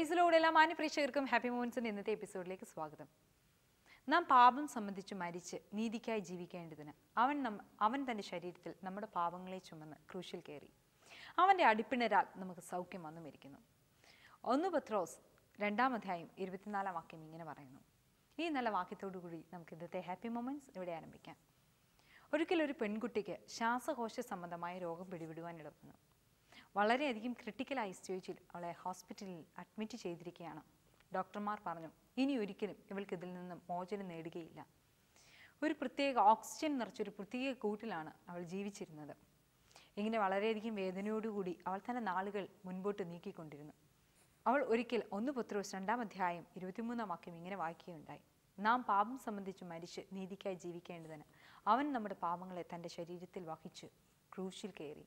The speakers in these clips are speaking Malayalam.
പ്രൈസിലൂടെ എല്ലാ മാന്യ പ്രേക്ഷകർക്കും ഹാപ്പി മോമെന്റ്സിന്റെ ഇന്നത്തെ എപ്പിസോഡിലേക്ക് സ്വാഗതം നാം പാപം സംബന്ധിച്ച് മരിച്ച് നീതിക്കായി ജീവിക്കേണ്ടതിന് അവൻ നം അവൻ തൻ്റെ ശരീരത്തിൽ നമ്മുടെ പാപങ്ങളെ ചുമന്ന് ക്രൂശിൽ കയറി അവൻ്റെ അടിപ്പിണരാൽ നമുക്ക് സൗഖ്യം വന്നുമിരിക്കുന്നു ഒന്ന് പത്രോസ് രണ്ടാം അധ്യായം ഇരുപത്തിനാലാം വാക്യം ഇങ്ങനെ പറയുന്നു ഈ നല്ല വാക്യത്തോടു കൂടി നമുക്ക് ഇന്നത്തെ ഹാപ്പി മൊമെന്റ്സ് ഇവിടെ ആരംഭിക്കാം ഒരിക്കൽ ഒരു പെൺകുട്ടിക്ക് ശ്വാസകോശ സംബന്ധമായ രോഗം പിടിവിടുവാൻ ഇടവന്നു വളരെയധികം ക്രിട്ടിക്കലായ സ്റ്റേജിൽ അവളെ ഹോസ്പിറ്റലിൽ അഡ്മിറ്റ് ചെയ്തിരിക്കുകയാണ് ഡോക്ടർമാർ പറഞ്ഞു ഇനി ഒരിക്കലും ഇവൾക്ക് ഇതിൽ നിന്നും മോചനം നേടുകയില്ല ഒരു പ്രത്യേക ഓക്സിജൻ നിറച്ചൊരു പ്രത്യേക കൂട്ടിലാണ് അവൾ ജീവിച്ചിരുന്നത് ഇങ്ങനെ വളരെയധികം വേദനയോടുകൂടി അവൾ തൻ്റെ നാളുകൾ മുൻപോട്ട് നീക്കിക്കൊണ്ടിരുന്നു അവൾ ഒരിക്കൽ ഒന്ന് പത്രോസ് രണ്ടാം അധ്യായം ഇരുപത്തിമൂന്നാം വാക്യം ഇങ്ങനെ വായിക്കുകയുണ്ടായി നാം പാപം സംബന്ധിച്ച് മരിച്ച് നീതിക്കായി ജീവിക്കേണ്ടതിന് അവൻ നമ്മുടെ പാപങ്ങളെ തൻ്റെ ശരീരത്തിൽ വഹിച്ച് ക്രൂശിൽ കയറി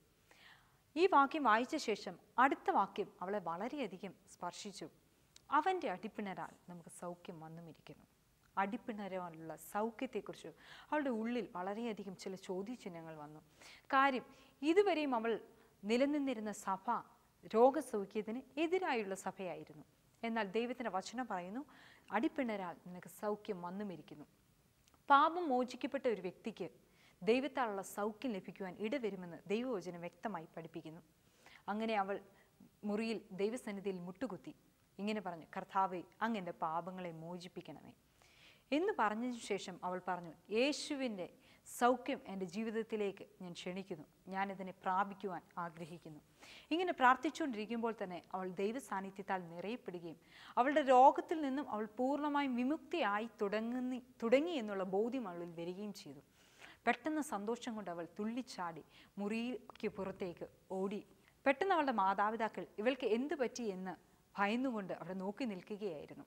ഈ വാക്യം വായിച്ച ശേഷം അടുത്ത വാക്യം അവളെ വളരെയധികം സ്പർശിച്ചു അവൻ്റെ അടിപ്പിണരാൽ നമുക്ക് സൗഖ്യം വന്നുമിരിക്കുന്നു അടിപ്പിണരാലുള്ള സൗഖ്യത്തെക്കുറിച്ച് അവളുടെ ഉള്ളിൽ വളരെയധികം ചില ചോദ്യചിഹ്നങ്ങൾ വന്നു കാര്യം ഇതുവരെയും അവൾ നിലനിന്നിരുന്ന സഭ രോഗസൗഖ്യത്തിന് എതിരായുള്ള സഭയായിരുന്നു എന്നാൽ ദൈവത്തിൻ്റെ വചനം പറയുന്നു അടിപ്പിണരാൽ നിനക്ക് സൗഖ്യം വന്നുമിരിക്കുന്നു പാപം മോചിക്കപ്പെട്ട ഒരു വ്യക്തിക്ക് ദൈവത്താലുള്ള സൗഖ്യം ലഭിക്കുവാൻ ഇടവരുമെന്ന് ദൈവവചനം വ്യക്തമായി പഠിപ്പിക്കുന്നു അങ്ങനെ അവൾ മുറിയിൽ ദൈവസന്നിധിയിൽ മുട്ടുകുത്തി ഇങ്ങനെ പറഞ്ഞു കർത്താവെ അങ്ങ് എൻ്റെ പാപങ്ങളെ മോചിപ്പിക്കണമേ എന്ന് പറഞ്ഞതിനു ശേഷം അവൾ പറഞ്ഞു യേശുവിൻ്റെ സൗഖ്യം എൻ്റെ ജീവിതത്തിലേക്ക് ഞാൻ ക്ഷണിക്കുന്നു ഞാനിതിനെ പ്രാപിക്കുവാൻ ആഗ്രഹിക്കുന്നു ഇങ്ങനെ പ്രാർത്ഥിച്ചുകൊണ്ടിരിക്കുമ്പോൾ തന്നെ അവൾ ദൈവ സാന്നിധ്യത്താൽ നിറയപ്പെടുകയും അവളുടെ രോഗത്തിൽ നിന്നും അവൾ പൂർണ്ണമായും വിമുക്തിയായി തുടങ്ങുന്നി തുടങ്ങി എന്നുള്ള ബോധ്യം അവളിൽ വരികയും ചെയ്തു പെട്ടെന്ന് സന്തോഷം കൊണ്ട് അവൾ തുള്ളിച്ചാടി മുറിക്ക് പുറത്തേക്ക് ഓടി പെട്ടെന്ന് അവളുടെ മാതാപിതാക്കൾ ഇവൾക്ക് എന്ത് പറ്റി എന്ന് ഭയന്നുകൊണ്ട് അവിടെ നോക്കി നിൽക്കുകയായിരുന്നു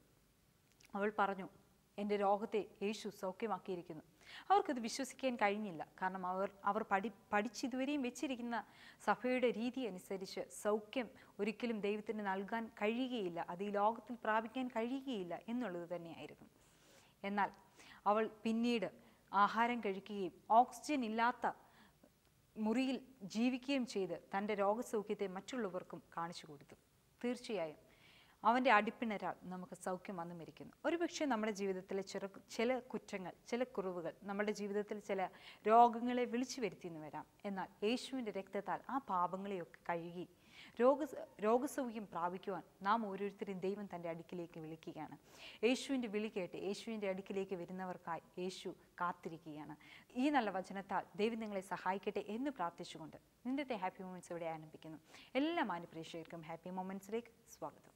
അവൾ പറഞ്ഞു എൻ്റെ രോഗത്തെ യേശു സൗഖ്യമാക്കിയിരിക്കുന്നു അവർക്കത് വിശ്വസിക്കാൻ കഴിഞ്ഞില്ല കാരണം അവർ അവർ പഠി പഠിച്ചിതുവരെയും വെച്ചിരിക്കുന്ന സഭയുടെ രീതി അനുസരിച്ച് സൗഖ്യം ഒരിക്കലും ദൈവത്തിന് നൽകാൻ കഴിയുകയില്ല അത് ഈ ലോകത്തിൽ പ്രാപിക്കാൻ കഴിയുകയില്ല എന്നുള്ളത് തന്നെയായിരുന്നു എന്നാൽ അവൾ പിന്നീട് ആഹാരം കഴിക്കുകയും ഓക്സിജൻ ഇല്ലാത്ത മുറിയിൽ ജീവിക്കുകയും ചെയ്ത് തൻ്റെ രോഗസൗഖ്യത്തെ മറ്റുള്ളവർക്കും കാണിച്ചു കൊടുത്തു തീർച്ചയായും അവൻ്റെ അടിപ്പിണരാൽ നമുക്ക് സൗഖ്യം വന്നുമിരിക്കുന്നു ഒരുപക്ഷെ നമ്മുടെ ജീവിതത്തിലെ ചെറു ചില കുറ്റങ്ങൾ ചില കുറവുകൾ നമ്മുടെ ജീവിതത്തിൽ ചില രോഗങ്ങളെ വിളിച്ചു വരുത്തിയെന്ന് വരാം എന്നാൽ യേശുവിൻ്റെ രക്തത്താൽ ആ പാപങ്ങളെയൊക്കെ കഴുകി രോഗ രോഗസൗഖ്യം പ്രാപിക്കുവാൻ നാം ഓരോരുത്തരും ദൈവം തൻ്റെ അടുക്കിലേക്ക് വിളിക്കുകയാണ് യേശുവിൻ്റെ വിളി കേട്ട് യേശുവിൻ്റെ അടുക്കിലേക്ക് വരുന്നവർക്കായി യേശു കാത്തിരിക്കുകയാണ് ഈ നല്ല വചനത്താൽ ദൈവം നിങ്ങളെ സഹായിക്കട്ടെ എന്ന് പ്രാർത്ഥിച്ചുകൊണ്ട് ഇന്നത്തെ ഹാപ്പി മൊമെൻറ്റ്സ് ഇവിടെ ആരംഭിക്കുന്നു എല്ലാ മാനുപ്രേക്ഷകർക്കും ഹാപ്പി മൊമെൻറ്റ്സിലേക്ക് സ്വാഗതം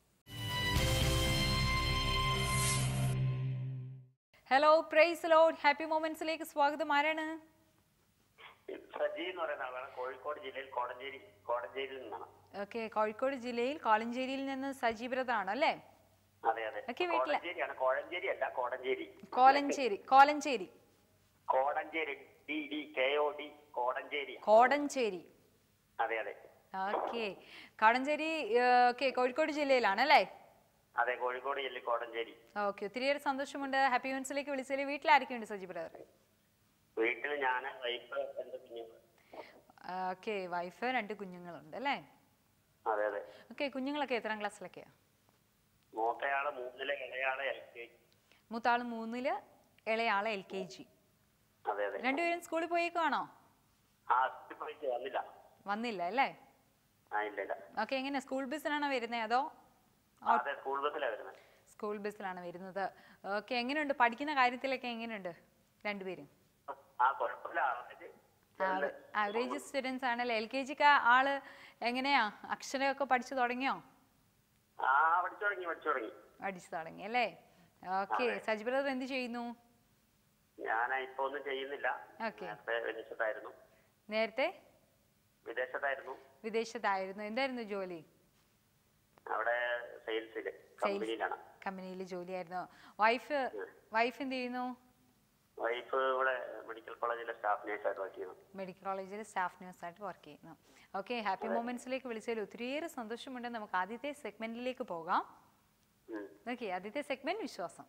ഹലോ പ്രൈസ് ലോഡ് ഹാപ്പി മൊമെന്റ്സിലേക്ക് സ്വാഗതം ആരാണ് സജി എന്ന് പറയുന്ന ആളാണ് കോഴിക്കോട് ജില്ലയിൽ കോടഞ്ചേരി കോടഞ്ചേരിയിൽ നിന്നാണ് ഓക്കെ കോഴിക്കോട് ജില്ലയിൽ കോളഞ്ചേരിയിൽ നിന്ന് സജീവ്രതാണ് അല്ലേ അതെ അതെ ഒക്കെ വീട്ടിലെ- കോടഞ്ചേരിയാണ് കോഴഞ്ചേരി അല്ല Kodanchery Kolenchery Kolenchery Kodanchery D D K O D Kodanchery Kodanchery അതെ അതെ ഓക്കെ കോടഞ്ചേരി ഓക്കെ കോഴിക്കോട് ജില്ലയിലാണ് അല്ലേ അതെ കോഴിക്കോട് ജില്ലയിൽ കോടഞ്ചേരി ഓക്കെ ഒത്തിരിയേറെ സന്തോഷമുണ്ട് ഹാപ്പി മൊമെന്റ്സിലേക്ക് വിളിച്ചതിൽ വീട്ടിലാരൊക്കെയുണ്ട് സജി ബ്രദർ വീട്ടിൽ ഞാൻ വൈഫ് എന്റെ കുഞ്ഞു ഓക്കെ വൈഫ് രണ്ട് കുഞ്ഞുങ്ങളുണ്ട് അല്ലേ അതെ അതെ ഓക്കെ കുഞ്ഞുങ്ങളൊക്കെ എത്രാം ക്ലാസ്സിലൊക്കെയാ മൂത്തയാള് മൂന്നിലെ ഇളയാളെ എൽ കെ ജി മൂത്താള് മൂന്നില് ഇളയാള് എൽ കെ ജി അതെ അതെ രണ്ടുപേരും സ്കൂളിൽ പോയേക്കുവാണോ ആ സ്കൂളിൽ പോയിട്ട് വന്നില്ല വന്നില്ല അല്ലേ ആ ഇല്ല ഇല്ല ഓക്കെ എങ്ങനെ സ്കൂൾ ബസ്സിനാണോ വരുന്നത് അതോ അതെ സ്കൂൾ ബസ്സിലാണ് വരുന്നത് സ്കൂൾ ബസ്സിലാണ് വരുന്നത് ഓക്കെ എങ്ങനെയുണ്ട് പഠിക്കുന്ന കാര്യത്തിലൊക്കെ എങ്ങനെയുണ്ട് രണ്ടുപേരും ആ കുഴപ്പമില്ല ആവറേജ് ആവറേജ് സ്റ്റുഡൻസ് ആണല്ലേ എൽ കെ ജിക്ക് ആള് എങ്ങനെയാ അക്ഷരമൊക്കെ പഠിച്ചു തുടങ്ങിയോ ആ പഠിച്ചു തുടങ്ങി പഠിച്ചു തുടങ്ങി പഠിച്ചു തുടങ്ങി അല്ലേ ഓക്കെ അതെ. സജി ബ്രദർ എന്ത് ചെയ്യുന്നു ഞാൻ ഇപ്പൊ ഒന്നും ചെയ്യുന്നില്ല ഓക്കെ നേരത്തെ വിദേശത്തായിരുന്നു നേരത്തെ വിദേശത്തായിരുന്നു വിദേശത്തായിരുന്നു എന്തായിരുന്നു ജോലി അവിടെ സെയിൽസില് കമ്പനിയിലാണ് കമ്പനിയിൽ ജോലിയായിരുന്നു വൈഫ് വൈഫ് എന്ത് ചെയ്യുന്നു വൈഫ് ഇവിടെ മെഡിക്കൽ കോളേജിലെ സ്റ്റാഫ് നേഴ്സായിട്ട് വർക്ക് ചെയ്യുന്നു മെഡിക്കൽ കോളേജിൽ സ്റ്റാഫ് നേഴ്സായിട്ട് വർക്ക് ചെയ്യുന്നു ഓക്കെ ഹാപ്പി മൊമെന്റ്സിലേക്ക് വിളിച്ചതിൽ ഒത്തിരിയേറെ സന്തോഷമുണ്ട് നമുക്ക് ആദ്യത്തെ സെഗ്മെന്റിലേക്ക് പോകാം ഉം. ഓക്കെ ആദ്യത്തെ സെഗ്മെന്റ് വിശ്വാസം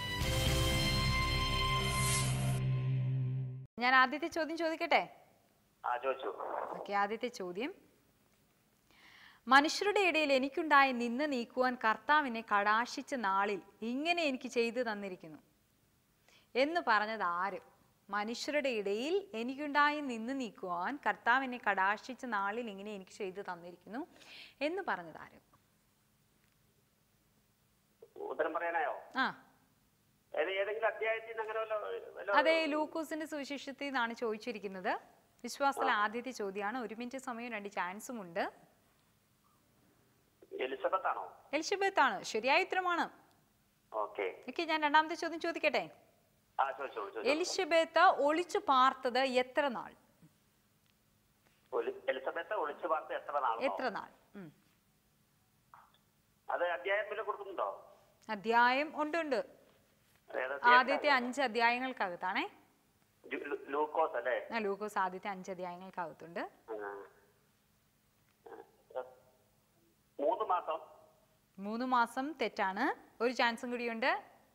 ഞാൻ ആദ്യത്തെ ചോദ്യം ചോദിക്കട്ടെ ആ ചോദിച്ചു ഓക്കെ ആദ്യത്തെ ചോദ്യം മനുഷ്യരുടെ ഇടയിൽ എനിക്കുണ്ടായ നിന്ന് നീക്കുവാൻ കർത്താവിനെ കടാശിച്ച നാളിൽ ഇങ്ങനെ എനിക്ക് ചെയ്തു തന്നിരിക്കുന്നു എന്ന് പറഞ്ഞത് ആര് മനുഷ്യരുടെ ഇടയിൽ എനിക്കുണ്ടായി നിന്ന് നീക്കുവാൻ കർത്താവിനെ കടാശിച്ച നാളിൽ ഇങ്ങനെ എനിക്ക് ചെയ്തു തന്നിരിക്കുന്നു എന്ന് പറഞ്ഞത് ആര് ഉത്തരം പറയാനായോ ആ ഏത് ഏതെങ്കിലും അധ്യായത്തിൽ നിന്ന് അങ്ങനെ വല്ല വല്ല- അതെ ലൂക്കോസിന്റെ സുവിശേഷത്തിൽ നിന്നാണ് ചോദിച്ചിരിക്കുന്നത് വിശ്വാസത്തിലെ ആദ്യത്തെ ചോദ്യമാണ് ഒരു മിനിറ്റ് സമയം രണ്ട് ചാൻസും ഉണ്ട് എലിസബത്ത് ആണോ എലിസബത്ത് ആണ് ശരിയായ ഉത്തരമാണ് ഓക്കെ ഓക്കെ ഞാൻ രണ്ടാമത്തെ ചോദ്യം ചോദിക്കട്ടെ ആ ചോദിച്ചോളൂ ചോദിച്ചോളൂ. എലിസബത്ത് ഒളിച്ചു പാർത്തത് എത്ര നാൾ ഒലി- എലിസബത്ത് ഒളിച്ചു പാർത്ത് എത്ര നാൾ എത്ര നാൾ ഉം. അത് അധ്യായം വല്ല കൊടുക്കുന്നുണ്ടോ അധ്യായം ഉണ്ട് ഉണ്ട് ഏത് ആദ്യത്തെ അഞ്ച് അധ്യായങ്ങൾക്കകത്താണേ ലൂ- ലൂ- ലൂക്കോസ് അല്ലേ ആ, ലൂക്കോസ് ആദ്യത്തെ അഞ്ച് അധ്യായങ്ങൾക്കകത്തുണ്ട് ആ. ആ. മൂന്ന് മാസം മൂന്ന് മാസം തെറ്റാണ് ഒരു ചാൻസും കൂടിയുണ്ട്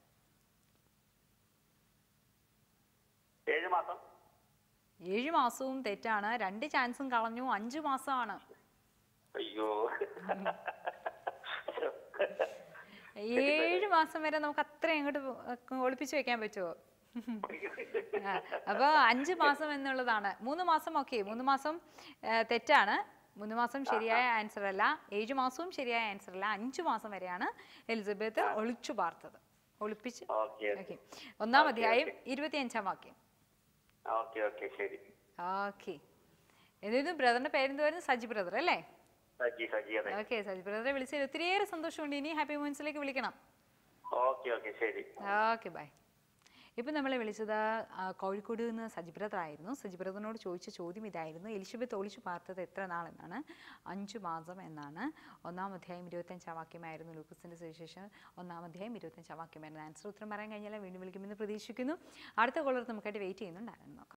ഏഴ് മാസം ഏഴ് മാസവും തെറ്റാണ് രണ്ട് ചാൻസും കളഞ്ഞു അഞ്ച് മാസമാണ് അയ്യോ ഏഴ് മാസം വരെ നമുക്ക് അത്രയും അങ്ങോട്ട് ഒളിപ്പിച്ചു വെക്കാൻ പറ്റുമോ ആ, അപ്പൊ അഞ്ച് മാസം എന്നുള്ളതാണ് മൂന്ന് മാസം ഓക്കെ മൂന്ന് മാസം ആ, തെറ്റാണ് മൂന്ന് മാസം ശരിയായ ആൻസർ അല്ല ഏഴ് മാസവും ശരിയായ ആൻസർ അല്ല അഞ്ച് മാസം വരെയാണ് എലിസബത്ത് ഒളിച്ചു പാർത്തത് ഒളിപ്പിച്ച് ഓക്കെ ഓക്കെ ഒന്നാം അധ്യായം ഇരുപത്തിയഞ്ചാം വാക്യം ഓക്കെ ഓക്കെ ശരി ഓക്കെ എന്നിട്ടും ബ്രദറിന്റെ പേരെന്തുവായിരുന്നു സജി ബ്രദർ അല്ലേ സജി സജി അതെ ഓക്കെ സജി ബ്രദറെ വിളിച്ചതിൽ ഒത്തിരിയേറെ സന്തോഷമുണ്ട് ഇനി ഹാപ്പി മൂമെന്റ്സിലേക്ക് വിളിക്കണം ഓക്കെ ഓക്കെ ശരി ഓക്കെ ബൈ ഇപ്പം നമ്മളെ വിളിച്ചത് ആ, കോഴിക്കോട് നിന്ന് സജി ബ്രദർ ആയിരുന്നു സജി ബ്രദറിനോട് ചോദിച്ച ചോദ്യം ഇതായിരുന്നു എലിസബത്ത് ഒളിച്ചു പാർത്തത് എത്ര നാളെന്നാണ് അഞ്ചു മാസം എന്നാണ് ഒന്നാം അധ്യായം ഇരുപത്തഞ്ചാം വാക്യമായിരുന്നു ലൂക്കസിൻ്റെ സുവിശേഷം ഒന്നാം അധ്യായം ഇരുപത്തഞ്ചാം വാക്യമായിരുന്നു ആൻസർ ഉത്തരം പറയാൻ കഴിഞ്ഞാൽ വീണ്ടും വിളിക്കുമെന്ന് പ്രതീക്ഷിക്കുന്നു അടുത്ത കോളർ നമുക്കായിട്ട് വെയിറ്റ് ചെയ്യുന്നുണ്ടായിരുന്നു നോക്കാം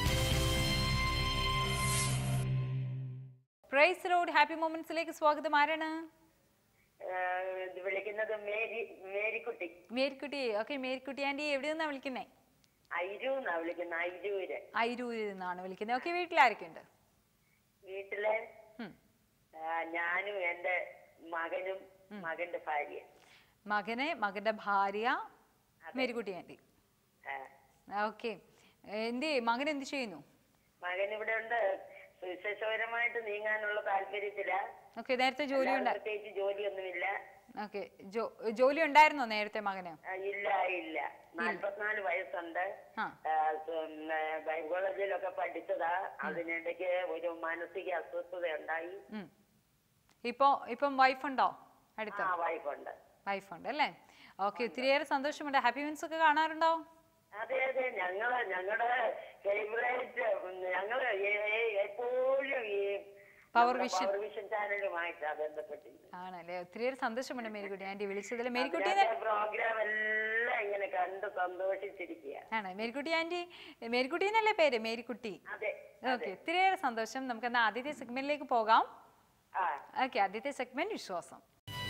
പ്രൈസ് ലോഡ് ഹാപ്പി മൊമെന്റ്സിലേക്ക് സ്വാഗതം ആരാണ് ഏഹ് ഇത് വിളിക്കുന്നത് മേരി മേരിക്കുട്ടി മേരിക്കുട്ടി ഓക്കെ മേരിക്കുട്ടി ആൻറ്റി എവിടെ നിന്നാണ് വിളിക്കുന്നത് ഐരു എന്നാ വിളിക്കുന്നത് ഐരൂര് അയിരൂരിൽ നിന്നാണ് വിളിക്കുന്നത് ഓക്കെ വീട്ടിലാരൊക്കെയുണ്ട് വീട്ടിലെ ഉം. ആ, ഞാനും എന്റെ മകനും മകന്റെ ഭാര്യ മകനെ മകന്റെ ഭാര്യ മേരിക്കുട്ടി ആൻറ്റി ആ, ഓക്കെ എന്ത് മകൻ എന്ത് ചെയ്യുന്നു മകൻ ഇവിടെ ഉണ്ട് സുവിശേഷപരമായിട്ട് നീങ്ങാനുള്ള താല്പര്യത്തില ഓക്കെ നേരത്തെ ജോലി ഉണ്ട് പ്രത്യേകിച്ച് ജോലിയൊന്നുമില്ല ഓക്കെ ജോലി ഉണ്ടായിരുന്നോ നേരത്തെ മകന് ആ, ഇല്ല ഇല്ല നാല്പത്തിനാല് വയസ്സുണ്ട് ആ ആ, പിന്നെ ബൈക്കോളജിയിലൊക്കെ പഠിച്ചതാ അതിനിടയ്ക്ക് ഒരു മാനസിക അസ്വസ്ഥത ഉണ്ടായി ഉം. ഇപ്പോ ഇപ്പം വൈഫ് ഉണ്ടോ അടുത്ത് ആ വൈഫുണ്ട് വൈഫ് ഉണ്ട് അല്ലേ ഓക്കെ ഒത്തിരിയേറെ സന്തോഷമുണ്ട് ഹാപ്പി മീൻസ് ഒക്കെ കാണാറുണ്ടോ അതെ അതെ ഞങ്ങള് ഞങ്ങളുടെ ഫേവറേറ്റ് ഞങ്ങള് എ- എ- എപ്പോഴും ഈ Power നമ്മുടെ Vision. Power Vision ചാനലുമായിട്ടാ ബന്ധപ്പെട്ടിരുന്നത് ആണല്ലേ ഒത്തിരിയേറെ സന്തോഷമുണ്ട് മേരിക്കുട്ടി ആൻറ്റി വിളിച്ചതിൽ മേരിക്കുട്ടി പ്രോഗ്രാം എല്ലാം ഇങ്ങനെ കണ്ട് സന്തോഷിച്ചിരിക്കുക ആണ് മേരിക്കുട്ടി ആൻറ്റി മേരിക്കുട്ടി എന്നല്ലേ പേര് മേരിക്കുട്ടി അതെ ഓക്കെ ഒത്തിരിയേറെ സന്തോഷം നമുക്ക് എന്നാൽ ആദ്യത്തെ സെഗ്മെന്റിലേക്ക് പോകാം ആ ഓക്കെ ആദ്യത്തെ സെഗ്മെന്റ് വിശ്വാസം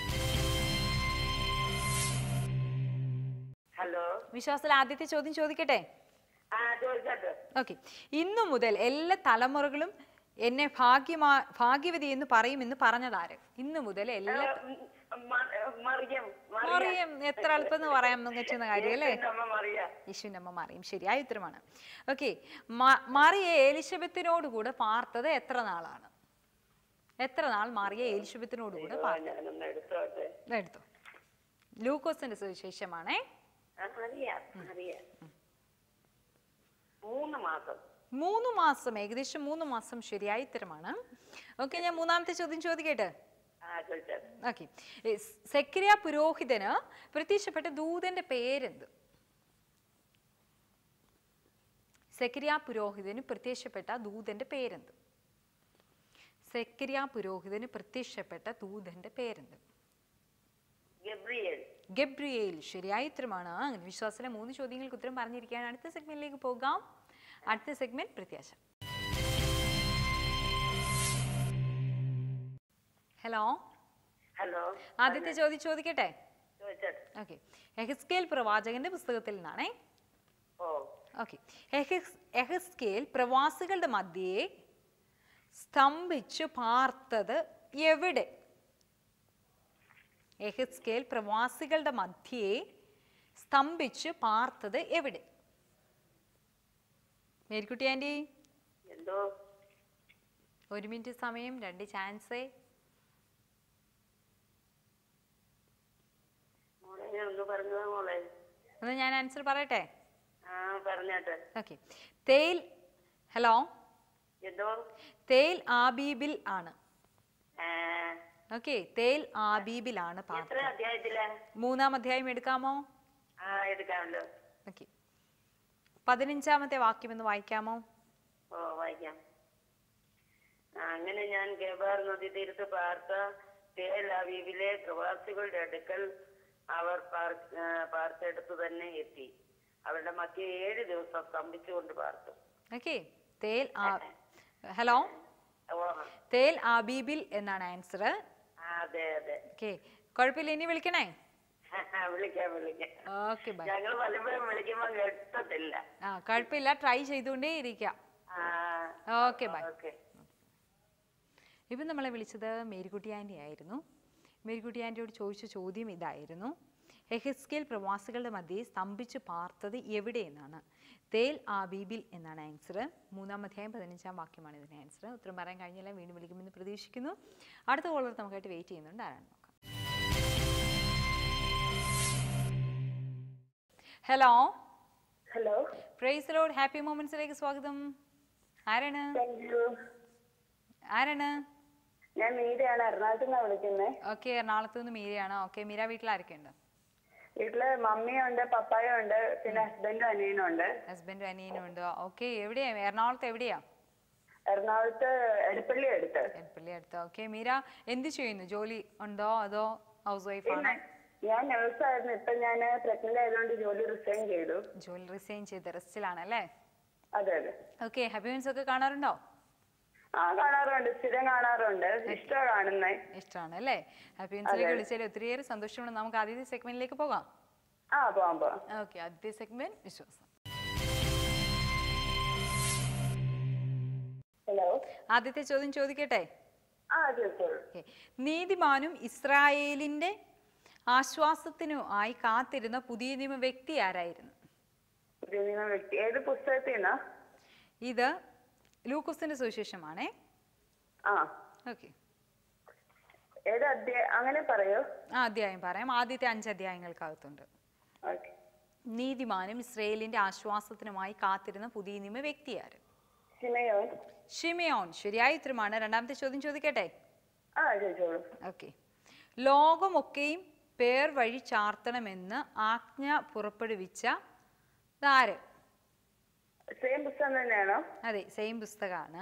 ഹലോ വിശ്വാസത്തിൽ ആദ്യത്തെ ചോദ്യം ചോദിക്കട്ടെ ആ ചോദിച്ചോ ഓക്കെ ഇന്നു മുതൽ എല്ലാ തലമുറകളും എന്നെ ഭാഗ്യമാ ഭാഗ്യവതി എന്ന് പറയുമെന്ന് പറഞ്ഞതാര് ഇന്നു മുതൽ എല്ലാ മറിയം മറിയം എത്ര എളുപ്പം എന്ന് പറയാൻ പറ്റുന്ന കാര്യം അല്ലേ നമ്മ മറിയാം യേശുവിൻ്റെ അമ്മ മറിയും ശരിയായ ഉത്തരമാണ് ഓക്കെ മറിയെ എലിശബത്തിനോട് കൂടെ പാർത്തത് എത്ര നാളാണ് എത്ര നാൾ മറിയ എലിശബത്തിനോട് കൂടെ പാർത്തു ഞാനൊന്ന് എടുത്തോട്ടെ എടുത്തു ലൂക്കോസിന്റെ സുവിശേഷമാണേ ആ, അറിയാം അറിയാം മൂന്ന് മാസം മൂന്ന് മാസം ഏകദേശം മൂന്ന് മാസം ശരിയായ ഉത്തരമാണ് ഓക്കെ ഞാൻ മൂന്നാമത്തെ ചോദ്യം ചോദിക്കട്ടെ ആ ചോദിച്ചോ ഓക്കെ സെക്രിയ പുരോഹിതന് പ്രത്യക്ഷപ്പെട്ട ദൂതന്റെ പേരെന്ത് സെക്രിയ പുരോഹിതന് പ്രത്യക്ഷപ്പെട്ട ദൂതന്റെ പേരെന്ത് സെക്രിയ പുരോഹിതന് പ്രത്യക്ഷപ്പെട്ട ദൂതന്റെ പേരെന്ത് ഗബ്രിയേൽ ഗബ്രിയേൽ ശരിയായ ഉത്തരമാണ് അങ്ങനെ വിശ്വാസത്തിലെ മൂന്ന് ചോദ്യങ്ങൾക്ക് ഉത്തരം പറഞ്ഞിരിക്കുകയാണ് അടുത്ത സെഗ്മെന്റിലേക്ക് പോകാം അടുത്ത സെഗ്മെന്റ് പ്രത്യാശ ഹലോ ഹലോ ആദ്യത്തെ ചോദ്യം ചോദിക്കട്ടെ ചോദിച്ചോ ഓക്കെ എഹസ്കേൽ പ്രവാചകന്റെ പുസ്തകത്തിൽ നിന്നാണേ ഓ ഓക്കെ എഹസ്കേൽ പ്രവാസികളുടെ മധ്യേ സ്തംഭിച്ചു പാർത്തത് എവിടെ എഹസ്കേൽ പ്രവാസികളുടെ മധ്യേ സ്തംഭിച്ച് പാർത്തത് എവിടെ മേരിക്കുട്ടി ആൻറ്റി എന്തോ ഒരു മിനിറ്റ് സമയം രണ്ട് ചാൻസ് മോളെ ഞാൻ ഒന്ന് പറഞ്ഞതാ മോളെ ഒന്ന് ഞാൻ ആൻസർ പറയട്ടെ ആ പറഞ്ഞാട്ടെ ഓക്കെ തേൽ ഹലോ എന്തോ തേൽ ആബീബിൽ ആണ് ആ, ഓക്കെ തേൽ ആബീബിലാണ് എത്ര പാർത്തത് അധ്യായത്തില മൂന്നാം അധ്യായം എടുക്കാമോ ആ എടുക്കാമല്ലോ ഓക്കെ പതിനഞ്ചാമത്തെ വാക്യം ഒന്ന് വായിക്കാമോ ഓ വായിക്കാം ആ, അങ്ങനെ ഞാൻ ഗബാർ നദി തീരത്ത് പാർത്ത തേൽ അവീവിലെ പ്രവാസികളുടെ അടുക്കൽ അവർ പാർ- ആ, പാർത്തെടുത്തു തന്നെ എത്തി അവരുടെ മധ്യ ഏഴ് ദിവസം സ്തംഭിച്ചുകൊണ്ട് പാർത്തു ഓക്കെ തേൽ ആ ഹലോ ഓ തേൽ ആബീബിൽ എന്നാണ് ആൻസർ ആ, അതെ അതെ ഓക്കെ കുഴപ്പമില്ല ഇനി വിളിക്കണേ വിളിക്കാം വിളിക്കാം ഓക്കെ ബൈ ഞങ്ങൾ പലപ്പോഴും വിളിക്കുമ്പോ കേട്ടത്തില്ല ആ കുഴപ്പമില്ല ട്രൈ ചെയ്തുകൊണ്ടേ ഇരിക്കാം ഓക്കെ ബൈ ഓക്കെ ഇപ്പം നമ്മളെ വിളിച്ചത് മേരിക്കുട്ടി ആൻറ്റി ആയിരുന്നു മേരിക്കുട്ടി ആൻറ്റിയോട് ചോദിച്ച ചോദ്യം ഇതായിരുന്നു എഹസ്കേൽ പ്രവാസികളുടെ മധ്യേ സ്തംഭിച്ച് പാർത്തത് എവിടെയെന്നാണ് തേൽ ആബീബിൽ എന്നാണ് ആൻസർ മൂന്നാം അധ്യായം പതിനഞ്ചാം വാക്യമാണ് ഇതിൻ്റെ ആൻസർ ഉത്തരം പറയാൻ കഴിഞ്ഞില്ല വീണ്ടും വിളിക്കുമെന്ന് പ്രതീക്ഷിക്കുന്നു അടുത്ത കോളർ നമുക്കായിട്ട് വെയിറ്റ് ചെയ്യുന്നുണ്ട് ആരാണ് നോക്കാം hello hello praise lord happy മൊമെന്റ്സിലേക്ക് സ്വാഗതം ആരാണ് താങ്ക് യു ആരാണ് ഞാൻ മീരയാണ് എറണാകുളത്ത് നിന്നാണ് വിളിക്കുന്നത് ഓക്കെ എറണാകുളത്ത് നിന്ന് മീരയാണ് ഓക്കെ മീര വീട്ടിൽ ആരൊക്കെയുണ്ട് വീട്ടില് മമ്മിയുണ്ട് പപ്പായുണ്ട് പിന്നെ ഹസ്ബൻഡും അനിയനും ഉണ്ട് ഹസ്ബൻഡും അനിയനും ഉണ്ട് ഓക്കെ എവിടെയാ എറണാകുളത്ത് എവിടെയാ എറണാകുളത്ത് എടപ്പള്ളി അടുത്ത് എടപ്പള്ളി അടുത്ത് ഓക്കെ മീര എന്ത് ചെയ്യുന്നു ജോലി ഉണ്ടോ അതോ ഹൗസ് വൈഫ് ആണോ ഞാൻ നഴ്സായിരുന്നു ഇപ്പൊ ഞാൻ പ്രഗ്നന്റ് ആയതുകൊണ്ട് ജോലി റിസൈൻ ചെയ്തു ജോലി റിസൈൻ ചെയ്ത് റെസ്റ്റിലാണ് അല്ലേ അതെ അതെ ഓക്കെ ഹാപ്പി മീൻസ് ഒക്കെ കാണാറുണ്ടോ ആ കാണാറുണ്ട് സ്ഥിരം കാണാറുണ്ട് ഇഷ്ടമാണ് കാണുന്നേ ഇഷ്ടമാണ് അല്ലേ ഹാപ്പി മീൻസിലേക്ക് വിളിച്ചാൽ ഒത്തിരിയേറെ സന്തോഷമുണ്ട് നമുക്ക് ആദ്യത്തെ സെഗ്മെന്റിലേക്ക് പോകാം ആ പോവാം പോവാം ഓക്കെ ആദ്യത്തെ സെഗ്മെന്റ് വിശ്വാസം ഹലോ ആദ്യത്തെ ചോദ്യം ചോദിക്കട്ടെ ആ ചോദിച്ചോളൂ ഓക്കെ നീതിമാനും ഇസ്രായേലിന്റെ ആശ്വാസത്തിനു ആയി കാത്തിരുന്ന പുതിയ നിയമ വ്യക്തി ആരായിരുന്നു പുതിയ നിയമ വ്യക്തി ഏത് പുസ്തകത്തിൽ നിന്നാ ഇത് ലൂക്കോസിന്റെ സുവിശേഷമാണേ ആ ഓക്കെ ഏത് അധ്യായം അങ്ങനെ പറയോ ആ അധ്യായം പറയാം ആദ്യത്തെ അഞ്ച് അധ്യായങ്ങൾക്കകത്തുണ്ട് ഓക്കെ നീതിമാനും ഇസ്രയേലിന്റെ ആശ്വാസത്തിനുമായി കാത്തിരുന്ന പുതിയ നിയമ വ്യക്തി ആര് സിമയോൻ ഷിമയോൻ ശരിയായ ഉത്തരമാണ് രണ്ടാമത്തെ ചോദ്യം ചോദിക്കട്ടെ ആ ചോദിച്ചോളൂ ഓക്കെ ലോകമൊക്കെയും പേർ വഴി ചാർത്തണമെന്ന് ആജ്ഞ പുറപ്പെടുവിച്ച ആര് സെയിം പുസ്തകം തന്നെയാണോ അതെ സെയിം പുസ്തകമാണ്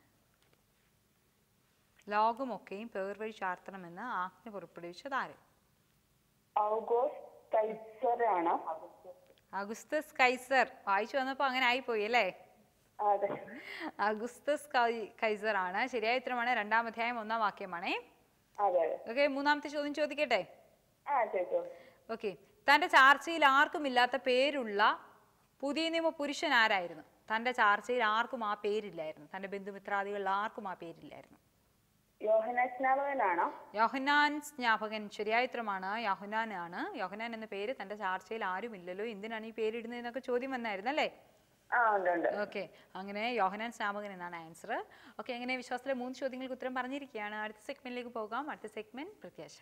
ലോകമൊക്കെയും പേർ വഴി ചാർത്തണമെന്ന് ആജ്ഞ പുറപ്പെടുവിച്ചത് ആര് ഔഗോസ് കൈസറാണോ അഗുസ്തസ് കൈസർ വായിച്ചു വന്നപ്പോൾ അങ്ങനെ ആയിപ്പോയി അല്ലേ അതെ അഗുസ്തസ് കൈ- കൈസർ ആണ് ശരിയായ ഉത്തരമാണ് രണ്ടാം അധ്യായം ഒന്നാം വാക്യമാണേ അതെ അതെ ഓക്കെ മൂന്നാമത്തെ ചോദ്യം ചോദിക്കട്ടെ ആ ചോദിച്ചോളൂ ഓക്കെ തന്റെ ചാർച്ചയിൽ ആർക്കും ഇല്ലാത്ത പേരുള്ള പുതിയ നിയമ പുരുഷൻ ആരായിരുന്നു തന്റെ ചാർച്ചയിൽ ആർക്കും ആ പേരില്ലായിരുന്നു തന്റെ ബന്ധുമിത്രാദികളിൽ ആർക്കും ആ പേരില്ലായിരുന്നു യോഹന സ്നാപകനാണോ യോഹന്നാൻ സ്നാപകൻ ശരിയായ ഉത്തരമാണ് യോഹന്നാൻ ആണ് യോഹന്നാൻ എന്ന പേര് തന്റെ ചാർച്ചയിൽ ആരുമില്ലല്ലോ എന്തിനാണ് ഈ പേരിടുന്നത് എന്നൊക്കെ ചോദ്യം വന്നായിരുന്നു അല്ലേ ആ ഉണ്ട് ഉണ്ട് ഓക്കെ അങ്ങനെ യോഹനാൻ സ്നാപകൻ എന്നാണ് ആൻസർ ഓക്കെ അങ്ങനെ വിശ്വാസത്തിലെ മൂന്ന് ചോദ്യങ്ങൾക്ക് ഉത്തരം പറഞ്ഞിരിക്കുകയാണ് അടുത്ത സെഗ്മെന്റിലേക്ക് പോകാം അടുത്ത സെഗ്മെന്റ് പ്രത്യാശ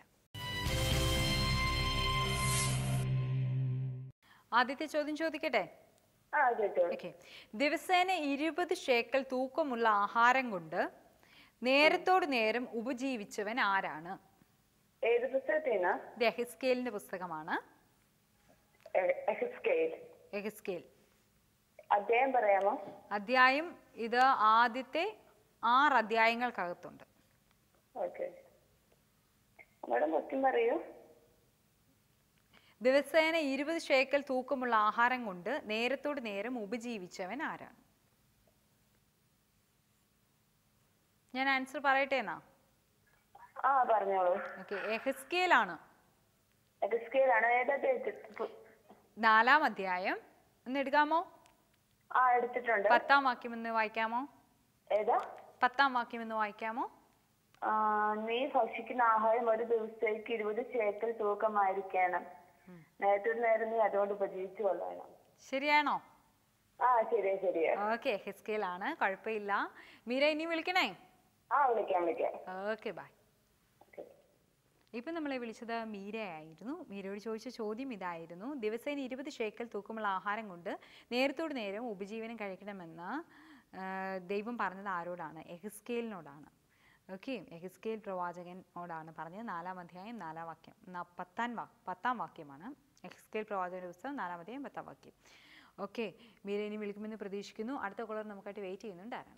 ആദ്യത്തെ ചോദ്യം ചോദിക്കട്ടെ ആ ചോദിച്ചോളൂ ഓക്കെ ദിവസേന ഇരുപത് ഷേക്കൽ തൂക്കമുള്ള ആഹാരം കൊണ്ട് നേരത്തോട് നേരം ഉപജീവിച്ചവൻ ആരാണ് ഏത് പുസ്തകത്തിൽ നിന്നാ ഇത് എഹസ്കേലിന്റെ പുസ്തകമാണ് സ്കെയിൽ എഹസ്കേൽ അദ്ദേഹം പറയാമോ അധ്യായം ഇത് ആദ്യത്തെ ആറ് അധ്യായങ്ങൾക്കകത്തുണ്ട് ഓക്കെ അവിടെ മൊത്തം പറയൂ ദിവസേന ഇരുപത് ഷേക്കൽ തൂക്കമുള്ള ആഹാരം കൊണ്ട് നേരത്തോട് നേരം ഉപജീവിച്ചവൻ ആരാണ് ഞാൻ ആൻസർ പറയട്ടെ എന്നാ ആ പറഞ്ഞോളൂ ഓക്കെ എഹസ്കേലാണ് സ്കെയിലാണ് ഏതാ നാലാം അധ്യായം ഒന്ന് എടുക്കാമോ ആ എടുത്തിട്ടുണ്ട് പത്താം വാക്യം ഒന്ന് വായിക്കാമോ ഏതാ പത്താം വാക്യം ഒന്ന് വായിക്കാമോ ആ, നീ ഭക്ഷിക്കുന്ന ആഹാരം ഒരു ദിവസത്തേക്ക് ഇരുപത് ചേക്കൽ തൂക്കമായിരിക്കണം നേരത്തെ നേരം നീ അതുകൊണ്ട് ഉപജീവിച്ചു കൊള്ളണം ശരിയാണോ ആ ശരിയാ ശരിയാ ഓക്കെ ഹെസ്കേലാണ് കുഴപ്പമില്ല മീര ഇനി വിളിക്കണേ ആ വിളിക്കാം വിളിക്കാം ഓക്കെ ബൈ ഓക്കെ ഇപ്പം നമ്മളെ വിളിച്ചത് മീരയായിരുന്നു മീരയോട് ചോദിച്ച ചോദ്യം ഇതായിരുന്നു ദിവസേന ഇരുപത് ഷേക്കൽ തൂക്കമുള്ള ആഹാരം കൊണ്ട് നേരത്തോട് നേരം ഉപജീവനം കഴിക്കണമെന്ന് ആ, ദൈവം പറഞ്ഞത് ആരോടാണ് എഹിസ്കേലിനോടാണ് ഓക്കെ എഹിസ്കേൽ പ്രവാചകനോടാണ് പറഞ്ഞത് നാലാം അധ്യായം നാലാം വാക്യം ന- പത്താം വാ പത്താം വാക്യമാണ് എഹിസ്കേൽ പ്രവാചകന്റെ പുസ്തകം നാലാം അധ്യായം പത്താം വാക്യം ഓക്കെ മീര ഇനി വിളിക്കുമെന്ന് പ്രതീക്ഷിക്കുന്നു അടുത്ത കോളർ നമുക്കായിട്ട് വെയിറ്റ് ചെയ്യുന്നുണ്ട് ആരാണ്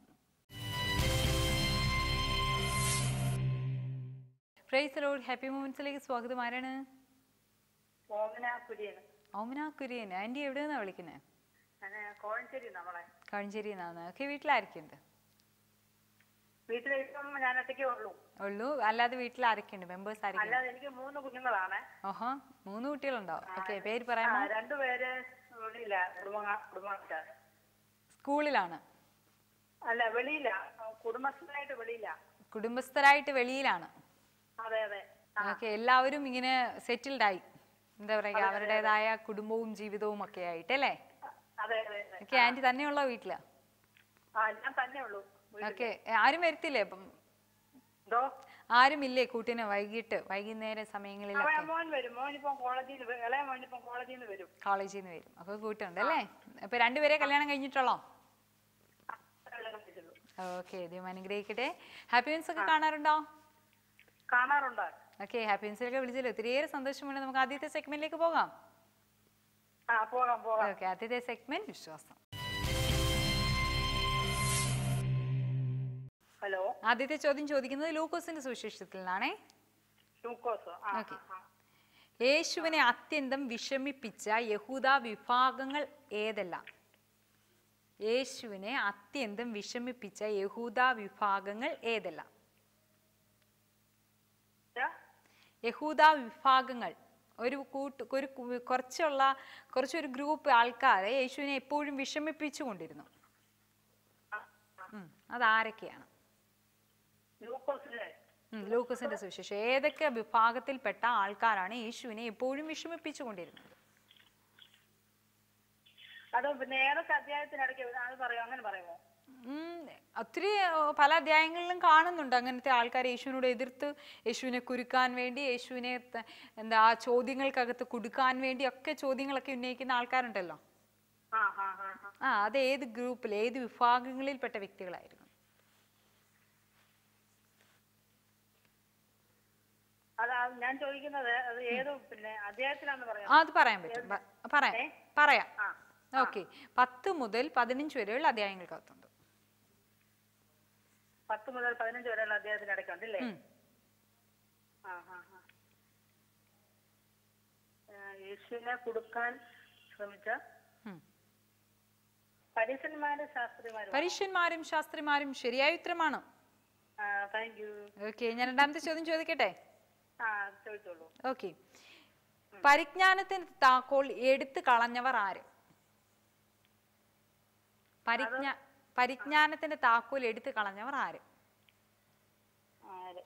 പ്രൈസ് ലോഡ് ഹാപ്പി മൂമെന്റ്സിലേക്ക് സ്വാഗതം ആരാണ് ഓമന കുര്യൻ ഓമന കുര്യൻ ആൻറ്റി എവിടെ നിന്നാണ് വിളിക്കുന്നത് ഞാൻ കോഴഞ്ചേരി നമ്മളെ കഴഞ്ചേരി നിന്നാണ് ഓക്കെ വീട്ടിലാരൊക്കെയുണ്ട് വീട്ടിലിപ്പം ഞാൻ ഒറ്റയ്ക്കേ ഉള്ളൂ ഉള്ളൂ അല്ലാതെ വീട്ടിൽ ആരൊക്കെയുണ്ട് മെമ്പേഴ്സ് ആരൊക്കെയുണ്ട് അല്ലാതെ എനിക്ക് മൂന്ന് കുഞ്ഞുങ്ങളാണ് ഓഹോ മൂന്ന് കുട്ടികളുണ്ടോ ഓക്കെ പേര് ആ, പറയാമോ രണ്ടുപേര് വെളിയില്ല കുടുംബ കുടുംബ സ്കൂളിലാണ് അല്ല വെളിയില്ല കുടുംബസ്ഥനായിട്ട് വെളിയില്ല കുടുംബസ്ഥരായിട്ട് വെളിയിലാണ് അതെ അതെ ആ, ഓക്കെ എല്ലാവരും ഇങ്ങനെ സെറ്റിൽഡ് ആയി എന്താ പറയുക അവരുടേതായ കുടുംബവും ജീവിതവും ഒക്കെ ആയിട്ട് അല്ലേ അതെ അതെ അതെ ഓക്കെ ആൻറ്റി തന്നെയുള്ള വീട്ടില് ആ ഞാൻ തന്നെ ഉള്ളൂ വീട്ടില്. ഓക്കെ ആരും വരത്തില്ലേ അപ്പം എന്തോ ആരുമില്ലേ കൂട്ടിന് വൈകിട്ട് വൈകുന്നേര സമയങ്ങളിലൊക്കെ അവൻ മോൻ വരും മോൻ ഇപ്പം കോളേജിൽ നിന്ന് ഇളയ മോൻ ഇപ്പം കോളേജിൽ നിന്ന് വരും കോളേജിൽ നിന്ന് വരും അപ്പൊ കൂട്ടുണ്ട് അല്ലേ അപ്പൊ രണ്ടുപേരെ കല്യാണം കഴിഞ്ഞിട്ടുള്ളോ കല്യാണം കഴിച്ചുള്ളൂ. ഓക്കെ ദൈവം അനുഗ്രഹിക്കട്ടെ ഹാപ്പി മീൻസ് ഒക്കെ കാണാറുണ്ടോ കാണാറുണ്ട് ഓക്കെ ഹാപ്പി മീൻസിലൊക്കെ വിളിച്ചല്ലോ ഒത്തിരിയേറെ സന്തോഷമുണ്ട് നമുക്ക് ആദ്യത്തെ സെഗ്മെന്റിലേക്ക് പോകാം ആ പോകാം പോകാം ഓക്കെ ആദ്യത്തെ സെഗ്മെന്റ് വിശ്വാസം ഹലോ ആദ്യത്തെ ചോദ്യം ചോദിക്കുന്നത് ലൂക്കോസിന്റെ സുവിശേഷത്തിൽ നിന്നാണേ ലൂക്കോസ് ആ ഓക്കെ ആ, ആ. യേശുവിനെ അത്യന്തം വിഷമിപ്പിച്ച യഹൂദ വിഭാഗങ്ങൾ ഏതെല്ലാം യേശുവിനെ അത്യന്തം വിഷമിപ്പിച്ച യഹൂദ വിഭാഗങ്ങൾ ഏതെല്ലാം ഇതാ, യഹൂദ വിഭാഗങ്ങൾ ഒരു കൂട്ട് ഒരു കു- കുറച്ചുള്ള കുറച്ചൊരു ഗ്രൂപ്പ് ആൾക്കാരെ യേശുവിനെ എപ്പോഴും വിഷമിപ്പിച്ചു കൊണ്ടിരുന്നു ഉം, അതാരൊക്കെയാണ് ലൂക്കോസിലെ ഉം, ലൂക്കോസിന്റെ സുവിശേഷം ഏതൊക്കെ വിഭാഗത്തിൽപ്പെട്ട ആൾക്കാരാണ് യേശുവിനെ എപ്പോഴും വിഷമിപ്പിച്ചു കൊണ്ടിരുന്നത് അത് പിന്നെ ഏതൊക്കെ അധ്യായത്തിനിടയ്ക്ക് അത് പറയോ അങ്ങനെ പറയുമോ ഉം, ഒത്തിരി ഏർ, പല അധ്യായങ്ങളിലും കാണുന്നുണ്ട് അങ്ങനത്തെ ആൾക്കാർ യേശുവിനോട് എതിർത്ത് യേശുവിനെ കുരുക്കാൻ വേണ്ടി യേശുവിനെ ത- എന്താ ആ ചോദ്യങ്ങൾക്കകത്ത് കുടുക്കാൻ വേണ്ടി ഒക്കെ ചോദ്യങ്ങളൊക്കെ ഉന്നയിക്കുന്ന ആൾക്കാരുണ്ടല്ലോ ആ ആ ആ ആ. ആ അത് ഏത് ഗ്രൂപ്പിൽ ഏത് വിഭാഗങ്ങളിൽപ്പെട്ട വ്യക്തികളായിരുന്നു അതാ ഞാൻ ചോദിക്കുന്നത് അത് ഏത് പിന്നെ അധ്യായത്തിലാന്ന് പറയാം ആ, അത് പറയാൻ പറ്റും പ- പറയാം പറയാം ആ ഓക്കെ പത്ത് മുതൽ പതിനഞ്ച് വരെയുള്ള അധ്യായങ്ങൾക്കകത്തുണ്ട് പത്ത് മുതൽ പതിനഞ്ച് വരെയുള്ള അധ്യായത്തിനിടയ്ക്കുണ്ട് അല്ലേ ഉം. ആ ആ ആ ആ, യേശുവിനെ കൊടുക്കാൻ ശ്രമിച്ച ഉം. പരീക്ഷന്മാരും ശാസ്ത്രിമാരും പരീക്ഷന്മാരും ശാസ്ത്രിമാരും ശരിയായ ഉത്തരമാണ് താങ്ക് യു ഓക്കെ ഞാൻ രണ്ടാമത്തെ ചോദ്യം ചോദിക്കട്ടെ ആ ചോദിച്ചോളൂ ഓക്കെ പരിജ്ഞാനത്തിന് താക്കോൽ എടുത്തു കളഞ്ഞവർ ആര് പരിജ്ഞാ പരിജ്ഞാനത്തിന്റെ താക്കോൽ എടുത്തു കളഞ്ഞവർ ആര് ആര്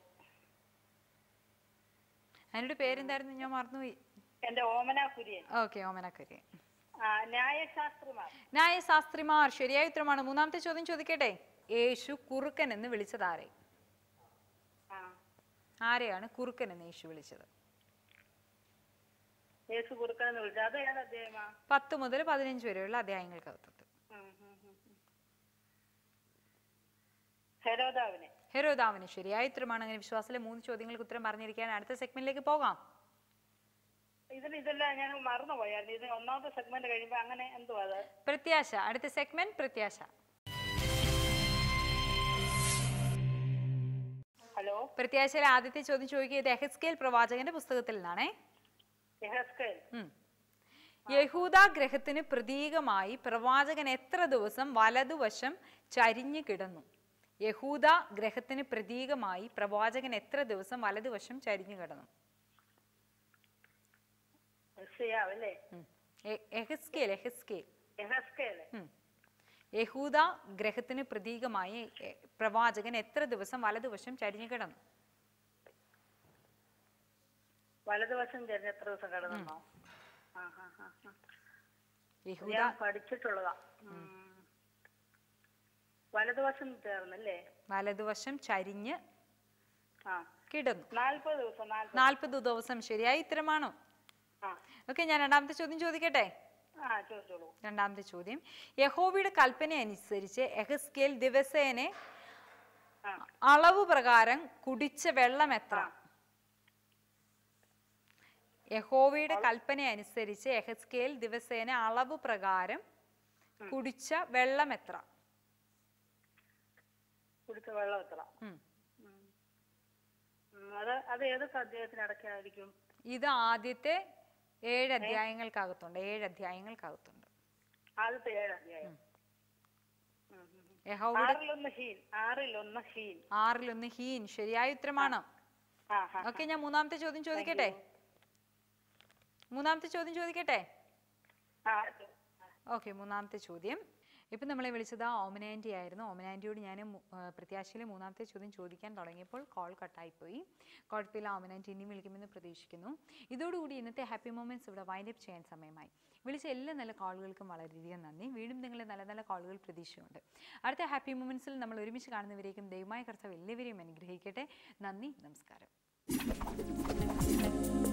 അതിനോട് പേരെന്തായിരുന്നു ഞാൻ മറന്നുപോയി എന്റെ ഓമന കുര്യൻ ഓക്കെ ഓമനക്കരി ആ ന്യായശാസ്ത്രിമാർ ന്യായശാസ്ത്രിമാർ ശരിയായ ഉത്തരമാണ് മൂന്നാമത്തെ ചോദ്യം ചോദിക്കട്ടെ യേശു കുറുക്കൻ എന്ന് വിളിച്ചത് ആരെ ആ ആരെയാണ് കുറുക്കൻ എന്ന് യേശു വിളിച്ചത് യേശു കൊടുക്കണമെന്ന് വിളിച്ചു അത് ഏത് അധ്യായമാ പത്ത് മുതൽ പതിനഞ്ച് വരെയുള്ള അധ്യായങ്ങൾക്കകത്തുണ്ട് ഉം, ഉം, ഉം, ഉം. ഹെരോദാവിനെ ഹെരോദാവിന് ശരിയായ ഉത്തരമാണ് അങ്ങനെ വിശ്വാസത്തിലെ മൂന്ന് ചോദ്യങ്ങൾക്ക് ഉത്തരം പറഞ്ഞിരിക്കാൻ അടുത്ത സെഗ്മെന്റിലേക്ക് പോകാം ഇതിന് ഇതെല്ലാം ഞാൻ മറന്നുപോയായിരുന്നു ഇത് ഒന്നാമത്തെ സെഗ്മെന്റ് കഴിയുമ്പോ അങ്ങനെ എന്തുവാ അത് പ്രത്യാശ അടുത്ത സെഗ്മെന്റ് പ്രത്യാശ ഹലോ പ്രത്യാശയിലെ ആദ്യത്തെ ചോദ്യം ചോദിക്കുന്നത് എഹസ്കേൽ പ്രവാചകന്റെ പുസ്തകത്തിൽ നിന്നാണേ യഹസ്കേൽ ഉം. യഹൂദ ഗ്രഹത്തിന് പ്രതീകമായി പ്രവാചകൻ എത്ര ദിവസം വലതുവശം ചരിഞ്ഞു കിടന്നു യഹൂദ ഗ്രഹത്തിന് പ്രതീകമായി പ്രവാചകൻ എത്ര ദിവസം വലതുവശം ചരിഞ്ഞു കിടന്നു യഹസ്യാവ് അല്ലേ ഉം. എ- എഹസ്കേൽ എഹസ്കേൽ യഹസ്കേൽ ഉം. യഹൂദ ഗ്രഹത്തിന് പ്രതീകമായി എ- പ്രവാചകൻ എത്ര ദിവസം വലതുവശം ചരിഞ്ഞു കിടന്നു വലതുവശം ചേർന്ന് എത്ര ദിവസം കിടന്നോ ആ ആ ആ ആ. യഹൂദ ഞാൻ പഠിച്ചിട്ടുള്ളതാ ഉം. വലതുവശം ചേർന്നല്ലേ വലതുവശം ചരിഞ്ഞ് ആ കിടന്നു നാല്പത് ദിവസം നാല്പത് നാൽപ്പത് ദിവസം ശരിയായ ഉത്തരമാണോ ആ ഓക്കെ ഞാൻ രണ്ടാമത്തെ ചോദ്യം ചോദിക്കട്ടെ ആ ചോദിച്ചോളൂ രണ്ടാമത്തെ ചോദ്യം യഹോവയുടെ കൽപ്പന അനുസരിച്ച് എഹസ്കേൽ ദിവസേനെ ആ അളവ് പ്രകാരം കുടിച്ച വെള്ളം എത്ര യഹോവയുടെ കൽപ്പന അനുസരിച്ച് എഹസ്കേൽ ദിവസേന അളവ് പ്രകാരം കുടിച്ച വെള്ളം എത്ര കുടിച്ച വെള്ളം എത്ര ഉം. ഉം, അത് അത് ഏതൊക്കെ അദ്ദേഹത്തിന് അടക്കായിരിക്കും ഇത് ആദ്യത്തെ ഏഴ് അധ്യായങ്ങൾക്കകത്തുണ്ട് ഏഴ് അധ്യായങ്ങൾക്കകത്തുണ്ട് ആദ്യത്തെ ഏഴ് അധ്യായം ഉം, ഉം, ഉം. യഹോവയുടെ ആറിലൊന്ന് ഹീൻ ആറിലൊന്ന് ഹീൻ ആറിലൊന്ന് ഹീൻ ശരിയായ ഉത്തരമാണ് ആ ആ ഓക്കെ ഞാൻ മൂന്നാമത്തെ ചോദ്യം ചോദിക്കട്ടെ മൂന്നാമത്തെ ചോദ്യം ചോദിക്കട്ടെ ആ ഓക്കെ മൂന്നാമത്തെ ചോദ്യം ഇപ്പം നമ്മളെ വിളിച്ചത് ആ ഓമനാൻറ്റി ആയിരുന്നു ഓമനാൻറ്റിയോട് ഞാൻ പ്രത്യാശയിൽ മൂന്നാമത്തെ ചോദ്യം ചോദിക്കാൻ തുടങ്ങിയപ്പോൾ കോൾ കട്ടായിപ്പോയി കുഴപ്പമില്ല ഓമനാൻറ്റി ഇനിയും വിളിക്കുമെന്ന് പ്രതീക്ഷിക്കുന്നു ഇതോടുകൂടി ഇന്നത്തെ ഹാപ്പി മൊമെൻറ്റ്സ് ഇവിടെ വൈൻഡ് അപ്പ് ചെയ്യാൻ സമയമായി വിളിച്ച എല്ലാ നല്ല കോളുകൾക്കും വളരെയധികം നന്ദി വീണ്ടും നിങ്ങളെ നല്ല നല്ല കോളുകൾ പ്രതീക്ഷയുണ്ട് അടുത്ത ഹാപ്പി മൊമെൻറ്റ്സിൽ നമ്മൾ ഒരുമിച്ച് കാണുന്നവരേക്കും ദൈവമായ കർത്താവ് എല്ലാവരെയും അനുഗ്രഹിക്കട്ടെ നന്ദി നമസ്കാരം